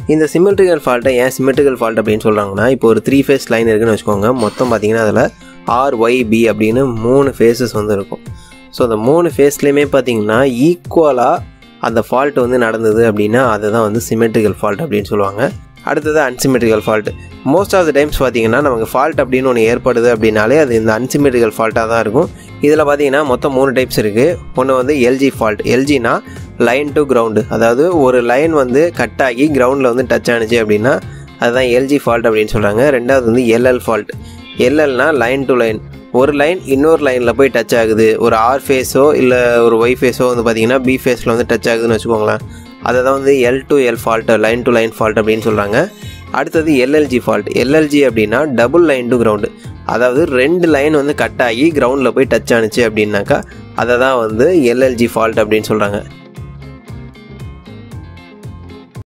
இந்த சிமெட்ரிக்கல் ஃபால்ட்டை ஏன் symmetrical fault அப்படின்னு சொல்கிறாங்கன்னா இப்போ ஒரு த்ரீ ஃபேஸ் லைன் இருக்குன்னு வச்சுக்கோங்க மொத்தம் பார்த்தீங்கன்னா அதில் ஆர் ஒய் பி அப்படின்னு மூணு ஃபேஸஸ் வந்து இருக்கும் ஸோ அந்த மூணு ஃபேஸ்லேயுமே பார்த்தீங்கன்னா ஈக்குவலாக அந்த ஃபால்ட் வந்து நடந்தது அப்படின்னா அதை தான் வந்து சிமெட்ரிக்கல் ஃபால்ட் அப்படின்னு சொல்லுவாங்க அடுத்தது unsymmetrical fault most of the times பார்த்தீங்கன்னா நமக்கு ஃபால்ட் அப்படின்னு ஒன்று ஏற்படுது அப்படின்னாலே அது இந்த அன்சிமெட்ரிக்கல் ஃபால்ட்டாக தான் இருக்கும் இதில் பார்த்தீங்கன்னா மொத்தம் மூணு டைப்ஸ் இருக்குது ஒன்று வந்து எல்ஜி ஃபால்ட் எல்ஜினா லைன் டு கிரவுண்டு அதாவது ஒரு லைன் வந்து கட் ஆகி கிரவுண்டில் வந்து டச் ஆனிச்சு அப்படின்னா அதுதான் எல்ஜி ஃபால்ட் அப்படின்னு சொல்கிறாங்க ரெண்டாவது வந்து எல்எல் ஃபால்ட் எல்எல்னா லைன் டு லைன் ஒரு லைன் இன்னொரு லைனில் போய் டச் ஆகுது ஒரு ஆர் ஃபேஸோ இல்லை ஒரு ஒய் ஃபேஸோ வந்து பார்த்தீங்கன்னா பி ஃபேஸில் வந்து டச் ஆகுதுன்னு வச்சுக்கோங்களேன் அதை தான் வந்து L to L fault line to line fault அப்படின்னு சொல்கிறாங்க அடுத்தது எல்எல்ஜி ஃபால்ட் எல்எல்ஜி அப்படின்னா டபுள் லைன் டு கிரவுண்டு அதாவது ரெண்டு லைன் வந்து கட் ஆகி கிரவுண்டில் போய் டச் ஆனிச்சு அப்படின்னாக்கா அதை தான் வந்து எல்எல்ஜி ஃபால்ட் அப்படின்னு சொல்கிறாங்க